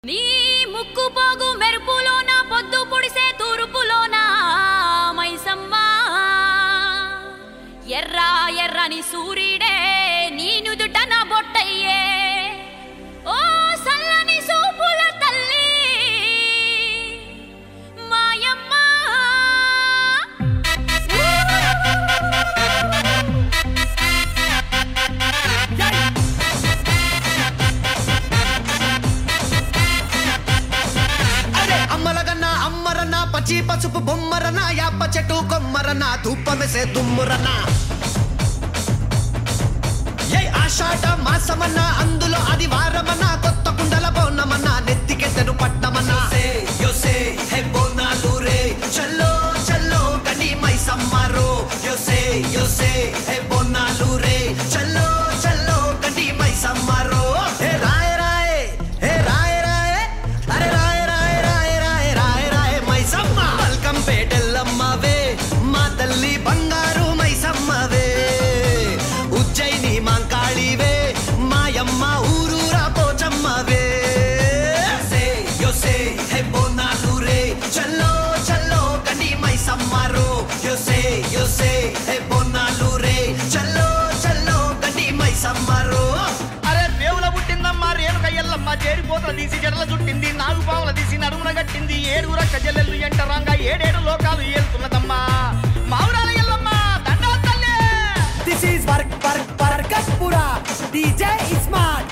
నీ ముక్కు పోగు మెరుపులోన పొద్దు పొడిసే తూర్పులోన మైసమ్మ ఎర్ర ఎర్రని సూర్యుడే నీ నుదుట నా బొట్టయ్యే ఓ సల్లని సూపుల తల్లి మాయమ్మ అరే అమ్మలగన్న అమ్మరన్న పచ్చి పసుపు బొమ్మరన యాప చెట్టు కొమ్మరన ధూపమెసే దుమ్మురన ఏ ఆషాఢ మాసమన్న అందులో అది వారమన్న కొత్త కుండల బోనమన్న నెత్తికెత్తను పట్టమన్న యోసే హే బోనాలు రే చల్లో చల్లో కని మైసమ్మరో యోసే యోసే హే బోనాలు రే చల్లో చల్లో కని మైసమ్మరో హే రాయ్ రాయ్ హే రాయ్ రాయ్ అరే రాయ్ రాయ్ రాయ్ రాయ్ రాయ్ రాయ్ మైసమ్మ వెల్కమ్ పేటెల్లమ్మవే మా తల్లి బంగారు మైసమ్మవే ఉజ్జయిని మాంకాళివే మాయమ్మ ఊరూరా పోచమ్మవే సే యోసే హే బోనాలు రే చల్లో చల్లో కని మైసమ్మరో యోసే యోసే హే బోనాలు రే చల్లో చల్లో కని మైసమ్మరో అరే దేవుల పుట్టిందమ్మా రేణుక ఎల్లమ్మ చేరిపోతల తీసి జడల చుట్టింది నాలుగు పావుల తీసి నడుమున గట్టింది ఏడుగుర కజల్లెల్లు ఎంటరాంగా ఏడేడు లోకాలు ఏలుతున్నదమ్మా మావురాల ఎల్లమ్మ దండవ తల్లి This is Vark Vark Varkatpura. DJ is smart.